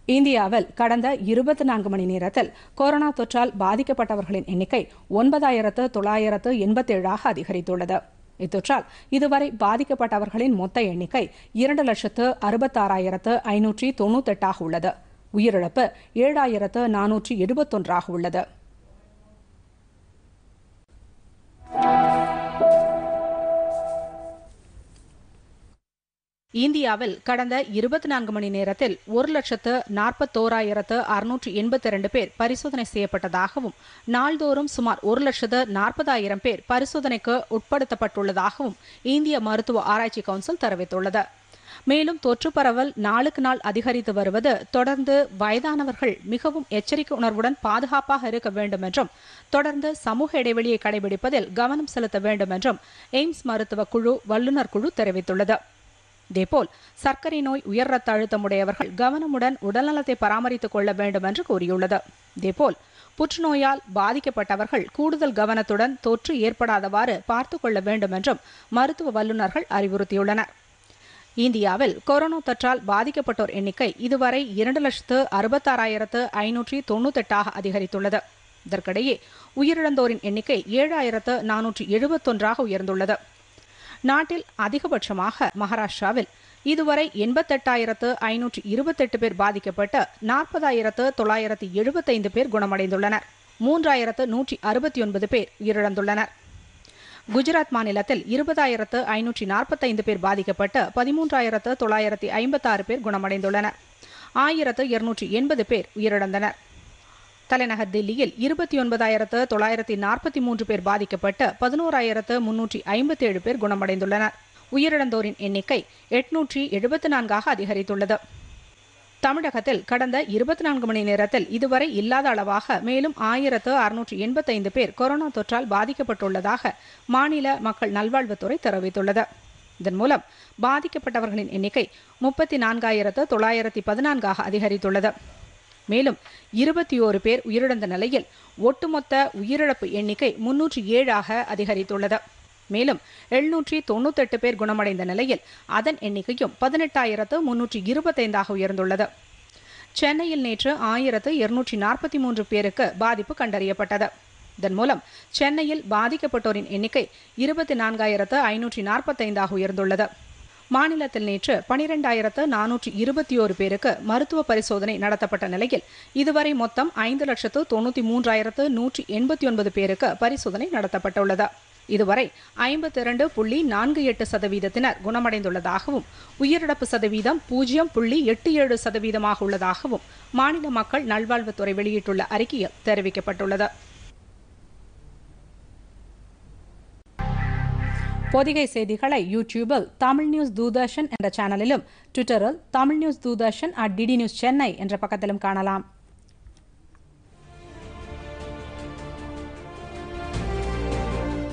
இந்தியாவில் கடந்த இருபத்தி நான்கு மணி நேரத்தில் கொரோனா தொற்றால் பாதிக்கப்பட்டவர்களின் எண்ணிக்கை ஒன்பதாயிரத்து தொள்ளாயிரத்து எண்பத்தேழாக அதிகரித்துள்ளது இத்தொற்றால் இதுவரை பாதிக்கப்பட்டவர்களின் மொத்த எண்ணிக்கை இரண்டு லட்சத்து அறுபத்தாறாயிரத்து ஐநூற்றி தொண்ணூத்தெட்டாக உள்ளது உயிரிழப்பு ஏழாயிரத்து நானூற்றி எழுபத்தொன்றாக உள்ளது இந்தியாவில் கடந்த இருபத்தி நான்கு மணி நேரத்தில் ஒரு லட்சத்து நாற்பத்தோராயிரத்து அறுநூற்று எண்பத்தி இரண்டு பேர் பரிசோதனை செய்யப்பட்டதாகவும் நாள்தோறும் சுமார் ஒரு லட்சத்து நாற்பதாயிரம் பேர் பரிசோதனைக்கு உட்படுத்தப்பட்டுள்ளதாகவும் இந்திய மருத்துவ ஆராய்ச்சி கவுன்சில் தெரிவித்துள்ளது மேலும் தொற்று பரவல் நாளுக்கு நாள் அதிகரித்து வருவது தொடர்ந்து வயதானவர்கள் மிகவும் எச்சரிக்கை உணர்வுடன் பாதுகாப்பாக இருக்க வேண்டும் என்றும் தொடர்ந்து சமூக இடைவெளியை கடைபிடிப்பதில் கவனம் செலுத்த வேண்டும் என்றும் எய்ம்ஸ் மருத்துவ குழு வல்லுநர் குழு தெரிவித்துள்ளது இதேபோல் சர்க்கரை நோய் உயர் ரத்த அழுத்தம் உடையவர்கள் கவனமுடன் உடல்நலத்தை பராமரித்துக் கொள்ள வேண்டும் என்று கூறியுள்ளது இதேபோல் புற்றுநோயால் பாதிக்கப்பட்டவர்கள் கூடுதல் கவனத்துடன் தொற்று ஏற்படாதவாறு பார்த்துக் கொள்ள வேண்டும் என்றும் மருத்துவ வல்லுநர்கள் அறிவுறுத்தியுள்ளனர் இந்தியாவில் கொரோனா தொற்றால் பாதிக்கப்பட்டோர் எண்ணிக்கை இதுவரை இரண்டு லட்சத்து அறுபத்தாறாயிரத்து ஐநூற்றி தொண்ணூத்தெட்டாக அதிகரித்துள்ளது இதற்கிடையே உயிரிழந்தோரின் எண்ணிக்கை ஏழாயிரத்து நானூற்றி எழுபத்தொன்றாக உயர்ந்துள்ளது நாட்டில் அதிகபட்சமாக மகாராஷ்டிராவில் இதுவரை எண்பத்தெட்டாயிரத்து ஐநூற்றி இருபத்தெட்டு பேர் பாதிக்கப்பட்டு நாற்பதாயிரத்து தொள்ளாயிரத்து எழுபத்தைந்து பேர் குணமடைந்துள்ளனர் மூன்றாயிரத்து நூற்றி அறுபத்தி ஒன்பது பேர் உயிரிழந்துள்ளனர் குஜராத் மாநிலத்தில் இருபதாயிரத்து ஐநூற்றி நாற்பத்தைந்து பேர் பாதிக்கப்பட்டு பதிமூன்றாயிரத்து தொள்ளாயிரத்தி ஐம்பத்தாறு பேர் குணமடைந்துள்ளனர் ஆயிரத்து இருநூற்றி எண்பது பேர் உயிரிழந்தனர் தலைநகர் தில்லியில் இருபத்தி ஒன்பதாயிரத்து தொள்ளாயிரத்தி நாற்பத்தி மூன்று பேர் பாதிக்கப்பட்டு பதினோராயிரத்து முன்னூற்றி ஐம்பத்தி ஏழு பேர் குணமடைந்துள்ளனர் உயிரிழந்தோரின் எண்ணிக்கை எட்நூற்றி எழுபத்தி நான்காக அதிகரித்துள்ளது தமிழகத்தில் கடந்த இருபத்தி நான்கு மணி நேரத்தில் இதுவரை இல்லாத அளவாக மேலும் ஆயிரத்து அறுநூற்றி எண்பத்தைந்து பேர் கொரோனா தொற்றால் பாதிக்கப்பட்டுள்ளதாக மாநில மக்கள் நல்வாழ்வுத்துறை தெரிவித்துள்ளது இதன் மூலம் பாதிக்கப்பட்டவர்களின் எண்ணிக்கை முப்பத்தி நான்காயிரத்து தொள்ளாயிரத்தி பதினான்காக அதிகரித்துள்ளது மேலும் இருபத்தி ஓரு பேர் உயிரிழந்த நிலையில் ஒட்டுமொத்த உயிரிழப்பு எண்ணிக்கை முன்னூற்றி ஏழாக அதிகரித்துள்ளது மேலும் எழுநூற்றி தொண்ணூத்தெட்டு பேர் குணமடைந்த நிலையில் அதன் எண்ணிக்கையும் பதினெட்டாயிரத்து முன்னூற்றி இருபத்தைந்தாக உயர்ந்துள்ளது சென்னையில் நேற்று ஆயிரத்து இருநூற்றி நாற்பத்தி மூன்று பேருக்கு பாதிப்பு கண்டறியப்பட்டது இதன் மூலம் சென்னையில் பாதிக்கப்பட்டோரின் எண்ணிக்கை இருபத்தி நான்காயிரத்து ஐநூற்றி நாற்பத்தைந்தாக உயர்ந்துள்ளது மாநிலத்தில் நேற்று பனிரெண்டாயிரத்து நானூற்றி இருபத்தி ஓரு பேருக்கு மருத்துவ பரிசோதனை நடத்தப்பட்ட நிலையில் இதுவரை மொத்தம் ஐந்து லட்சத்து தொண்ணூற்றி மூன்றாயிரத்து நூற்றி எண்பத்தி ஒன்பது பேருக்கு பரிசோதனை நடத்தப்பட்டுள்ளது இதுவரை ஐம்பத்தி இரண்டு புள்ளி நான்கு எட்டு சதவீதத்தினர் குணமடைந்துள்ளதாகவும் உயிரிழப்பு சதவீதம் பூஜ்ஜியம் புள்ளி எட்டு ஏழு சதவீதமாக உள்ளதாகவும் மாநில மக்கள் நல்வாழ்வுத்துறை வெளியிட்டுள்ள அறிக்கையில் தெரிவிக்கப்பட்டுள்ளது பொதிகை செய்திகளை யூடியூபில் தமிழ் நியூஸ் தூர்தர்ஷன் என்ற சேனலிலும் ட்விட்டரில் Tamil news Doordarshan at DD news Chennai என்ற பக்கத்திலும் காணலாம்